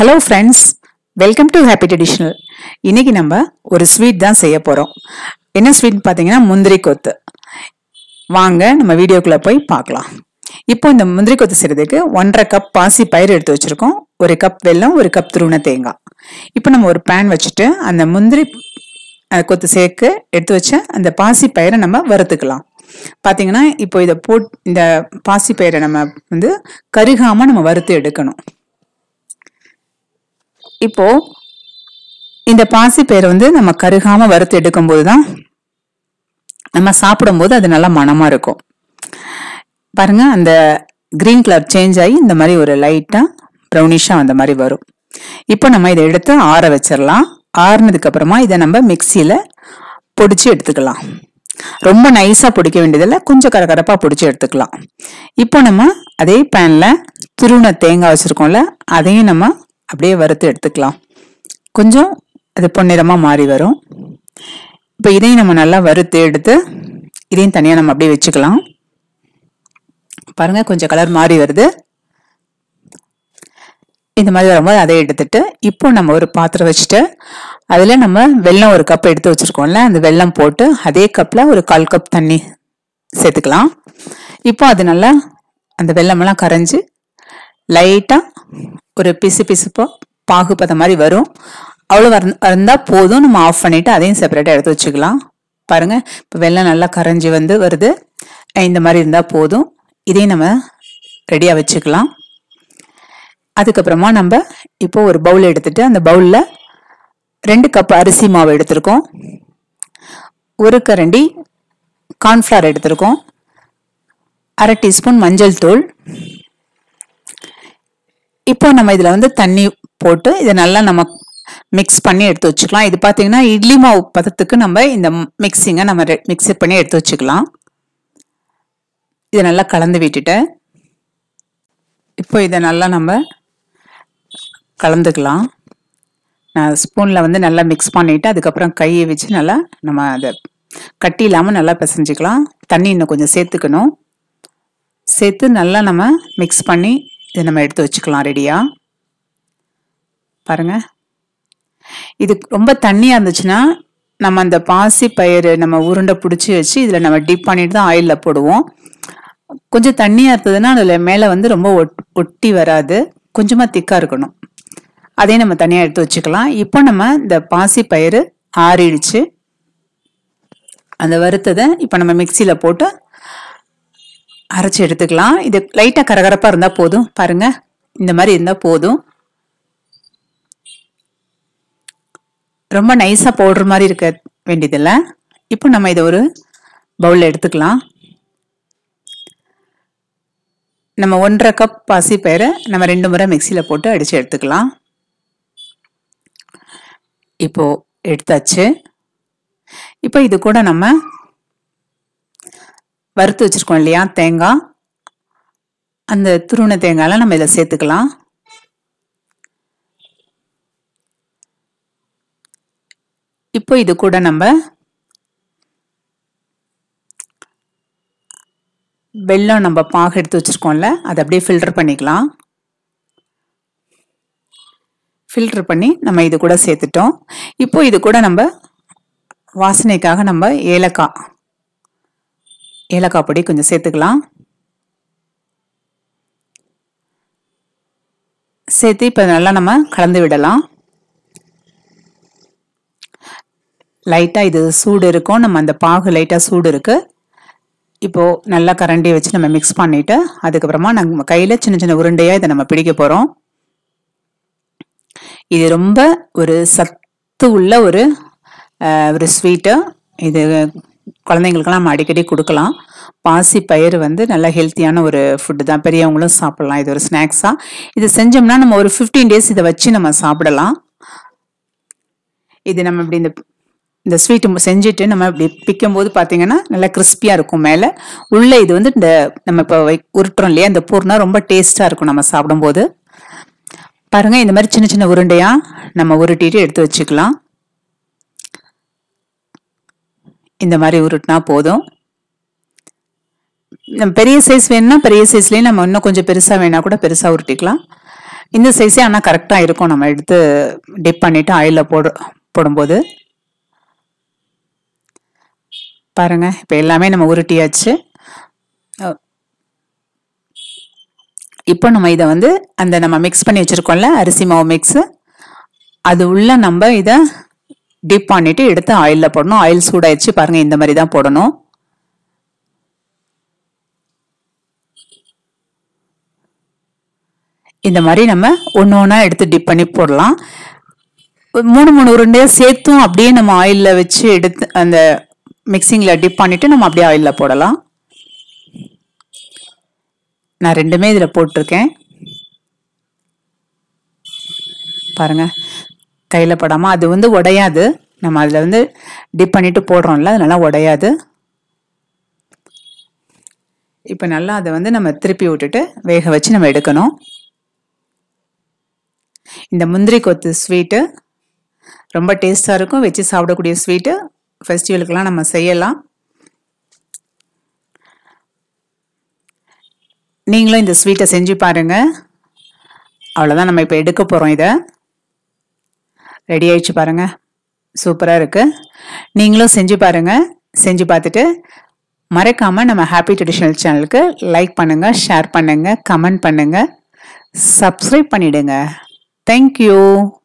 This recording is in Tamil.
hello friends welcome to happy traditional இன்னைக்கு நம்ம ஒரு ஸ்வீட் தான் செய்ய போகிறோம் என்ன ஸ்வீட் பார்த்தீங்கன்னா முந்திரி கொத்து வாங்க நம்ம வீடியோக்குள்ளே போய் பார்க்கலாம் இப்போ இந்த முந்திரி கொத்து செய்கிறதுக்கு ஒன்றரை கப் பாசி பயிர் எடுத்து வச்சுருக்கோம் ஒரு கப் வெல்லம் ஒரு கப் துருவன தேங்காய் இப்போ நம்ம ஒரு பேன் வச்சுட்டு அந்த முந்திரி அஹ், கொத்து சேர்க்க எடுத்து வச்ச அந்த பாசி பயிரை நம்ம வறுத்துக்கலாம் பார்த்தீங்கன்னா இப்போ இதை போட் இந்த பாசி பயிரை நம்ம வந்து கருகாமல் நம்ம வறுத்து எடுக்கணும் இப்போ இந்த பாசி பயிரை வந்து நம்ம கருகாம வறுத்து எடுக்கும்போது தான் நம்ம சாப்பிடும்போது அது நல்லா மணமா இருக்கும் பாருங்க அந்த கிரீன் கலர் சேஞ்ச் ஆகி இந்த மாதிரி ஒரு லைட்டா ப்ரௌனிஷா அந்த மாதிரி வரும் இப்போ நம்ம இதை எடுத்து ஆற வச்சிடலாம் ஆறுனதுக்கு அப்புறமா இதை நம்ம மிக்சியில பொடிச்சு எடுத்துக்கலாம் ரொம்ப நைஸா பொடிக்க வேண்டியதில்லை கொஞ்சம் கரகரப்பா பொடிச்சு எடுத்துக்கலாம் இப்போ நம்ம அதே பேன்ல துருவன தேங்காய் வச்சிருக்கோம்ல அதையும் நம்ம அப்படியே வறுத்து எடுத்துக்கலாம் கொஞ்சம் அது பொன்னிறமா மாறி வரும் இப்போ இதையும் நம்ம நல்லா வறுத்து எடுத்து இதையும் தனியாக நம்ம அப்படியே வச்சுக்கலாம் பாருங்க கொஞ்சம் கலர் மாறி வருது இந்த மாதிரி வரும்போது அதை எடுத்துட்டு இப்போ நம்ம ஒரு பாத்திரம் வச்சுட்டு அதில் நம்ம வெல்லம் ஒரு கப் எடுத்து வச்சுருக்கோம்ல அந்த வெல்லம் போட்டு அதே கப்பில் ஒரு கால் கப் தண்ணி சேர்த்துக்கலாம் இப்போ அது நல்லா அந்த வெல்லமெல்லாம் கரைஞ்சி லைட்டாக ஒரு பிசு பிசுப்போ பாகுபத மாதிரி வரும் அவ்வளோ இருந்தால் போதும் நம்ம ஆஃப் பண்ணிவிட்டு அதையும் செப்பரேட்டாக எடுத்து வச்சுக்கலாம் பாருங்க இப்போ வெல்லம் நல்லா கரைஞ்சி வந்து வருது அஹ் இந்த மாதிரி இருந்தால் போதும் இதையும் நம்ம ரெடியாக வச்சுக்கலாம் அதுக்கப்புறமா நம்ம இப்போ ஒரு பவுல் எடுத்துட்டு அந்த பவுலில் ரெண்டு கப் அரிசி மாவு எடுத்திருக்கோம் ஒரு கரண்டி கார்ன்ஃப்ளவர் எடுத்திருக்கோம் அரை டீஸ்பூன் மஞ்சள் தூள் இப்போ நம்ம இதில் வந்து தண்ணி போட்டு இதை நல்லா நம்ம மிக்ஸ் பண்ணி எடுத்து வச்சுக்கலாம் இது பார்த்தீங்கன்னா இட்லி மாவு பதத்துக்கு நம்ம இந்த மிக்ஸிங்கை நம்ம மிக்ஸ் பண்ணி எடுத்து வச்சுக்கலாம் இதை நல்லா கலந்து விட்டுட்டு இப்போ இதை நல்லா நம்ம கலந்துக்கலாம் நான் ஸ்பூனில் வந்து நல்லா மிக்ஸ் பண்ணிவிட்டு அதுக்கப்புறம் கையை வச்சு நல்லா நம்ம அதை கட்டி இல்லாமல் நல்லா பிசைஞ்சிக்கலாம் தண்ணி இன்னும் கொஞ்சம் சேர்த்துக்கணும் சேர்த்து நல்லா நம்ம மிக்ஸ் பண்ணி இதை நம்ம எடுத்து வச்சுக்கலாம் ரெடியாக பாருங்க இது ரொம்ப தண்ணியாக இருந்துச்சுன்னா நம்ம அந்த பாசி பயிறு நம்ம உருண்டை பிடிச்சி வச்சு இதில் நம்ம டிப் பண்ணிட்டு தான் ஆயிலில் போடுவோம் கொஞ்சம் தண்ணியாக இருந்ததுன்னா அதில் மேலே வந்து ரொம்ப ஒட் ஒட்டி வராது கொஞ்சமாக திக்காக இருக்கணும் அதையும் நம்ம தனியாக எடுத்து வச்சுக்கலாம் இப்போ நம்ம இந்த பாசி பயிறு ஆறிடுச்சு அந்த வறுத்ததை இப்போ நம்ம மிக்சியில் போட்டு அரைச்சி எடுத்துக்கலாம் இது லைட்டாக கரகரப்பாக இருந்தால் போதும் பாருங்க இந்த மாதிரி இருந்தால் போதும் ரொம்ப நைஸாக பவுடர் மாதிரி இருக்க வேண்டியதில்லை இப்போ நம்ம இதை ஒரு பவுலில் எடுத்துக்கலாம் நம்ம ஒன்றரை கப் பாசி பயிரை நம்ம ரெண்டு முறை மிக்சியில் போட்டு அடித்து எடுத்துக்கலாம் இப்போ எடுத்தாச்சு இப்போ இது கூட நம்ம வறுத்து வச்சிருக்கோம் இல்லையா தேங்காய் அந்த துருவன தேங்காயெல்லாம் நம்ம இதில் சேர்த்துக்கலாம் இப்போ இது கூட நம்ம வெல்லம் நம்ம பாகு எடுத்து வச்சிருக்கோம்ல அதை அப்படியே ஃபில்டர் பண்ணிக்கலாம் ஃபில்டர் பண்ணி நம்ம இது கூட சேர்த்துட்டோம் இப்போ இது கூட நம்ம வாசனைக்காக நம்ம ஏலக்காய் ஏலக்காய் பொடி கொஞ்சம் சேர்த்துக்கலாம் சேர்த்து இப்போ நல்லா நம்ம கலந்து விடலாம் லைட்டாக இது சூடு இருக்கும் நம்ம அந்த பாகு லைட்டாக சூடு இருக்கு இப்போ நல்லா கரண்டி வச்சு நம்ம மிக்ஸ் பண்ணிட்டு அதுக்கப்புறமா நம்ம கையில் சின்ன சின்ன உருண்டையாக இதை நம்ம பிடிக்க போகிறோம் இது ரொம்ப ஒரு சத்து உள்ள ஒரு அஹ், ஒரு ஸ்வீட்டு இது குழந்தைங்களுக்கெல்லாம் நம்ம அடிக்கடி கொடுக்கலாம் பாசி பயிறு வந்து நல்ல ஹெல்த்தியான ஒரு ஃபுட்டு தான் பெரியவங்களும் சாப்பிடலாம் இது ஒரு ஸ்நாக்ஸாக இது செஞ்சோம்னா நம்ம ஒரு ஃபிஃப்டீன் டேஸ் இதை வச்சு நம்ம சாப்பிடலாம் இது நம்ம இப்படி இந்த இந்த ஸ்வீட்டு செஞ்சுட்டு நம்ம இப்படி பிக்கும் போது பார்த்தீங்கன்னா நல்லா கிறிஸ்பியாக இருக்கும் மேலே உள்ளே இது வந்து இந்த நம்ம இப்போ வை உருட்டுறோம் இல்லையா இந்த பூர்ணம் ரொம்ப டேஸ்ட்டாக இருக்கும் நம்ம சாப்பிடும்போது பாருங்க இந்த மாதிரி சின்ன சின்ன உருண்டையா நம்ம உருட்டிட்டு எடுத்து வச்சுக்கலாம் இந்த மாதிரி உருட்டினா போதும் நம்ம பெரிய சைஸ் வேணும்னா பெரிய சைஸ்லேயே நம்ம இன்னும் கொஞ்சம் பெருசாக வேணா கூட பெருசாக உருட்டிக்கலாம் இந்த சைஸே ஆனால் கரெக்டாக இருக்கும் நம்ம எடுத்து டிப் பண்ணிவிட்டு ஆயிலில் போடு போடும்போது பாருங்க இப்போ எல்லாமே நம்ம உருட்டியாச்சு அஹ், இப்போ நம்ம இதை வந்து அந்த நம்ம மிக்ஸ் பண்ணி வச்சுருக்கோம்ல அரிசி மாவு மிக்ஸு அது உள்ள நம்ம இதை டிப் பண்ணிட்டு எடுத்து ஆயிலில் போடணும் ஆயில் சூடாயிடுச்சு பாருங்க இந்த மாதிரி தான் போடணும் இந்த மாதிரி நம்ம ஒன்று ஒன்றா எடுத்து டிப் பண்ணி போடலாம் ஒரு மூணு மூணு உருண்டையாக சேர்த்தும் அப்படியே நம்ம ஆயிலில் வச்சு எடுத்து அந்த மிக்சிங்கில் டிப் பண்ணிவிட்டு நம்ம அப்படியே ஆயிலில் போடலாம் நான் ரெண்டுமே இதில் போட்டிருக்கேன் பாருங்க கையில் படாமல் அது வந்து உடையாது நம்ம அதில் வந்து டிப் பண்ணிட்டு போடுறோம்ல அது நல்லா உடையாது இப்போ நல்லா அதை வந்து நம்ம திருப்பி விட்டுட்டு வேக வச்சு நம்ம எடுக்கணும் இந்த முந்திரி கொத்து ஸ்வீட்டு ரொம்ப டேஸ்டாக இருக்கும் வச்சு சாப்பிடக்கூடிய ஸ்வீட்டு ஃபெஸ்டிவலுக்கெல்லாம் நம்ம செய்யலாம் நீங்களும் இந்த ஸ்வீட்டை செஞ்சு பாருங்க அவ்வளோதான் நம்ம இப்போ எடுக்க போகிறோம் இதை ரெடி ஆயிடுச்சு பாருங்க சூப்பராக இருக்கு நீங்களும் செஞ்சு பாருங்க செஞ்சு பார்த்துட்டு மறக்காம நம்ம ஹாப்பி ட்ரெடிஷ்னல் சேனலுக்கு லைக் பண்ணுங்க ஷேர் பண்ணுங்க கமெண்ட் பண்ணுங்க சப்ஸ்கிரைப் பண்ணிடுங்க தேங்க்யூ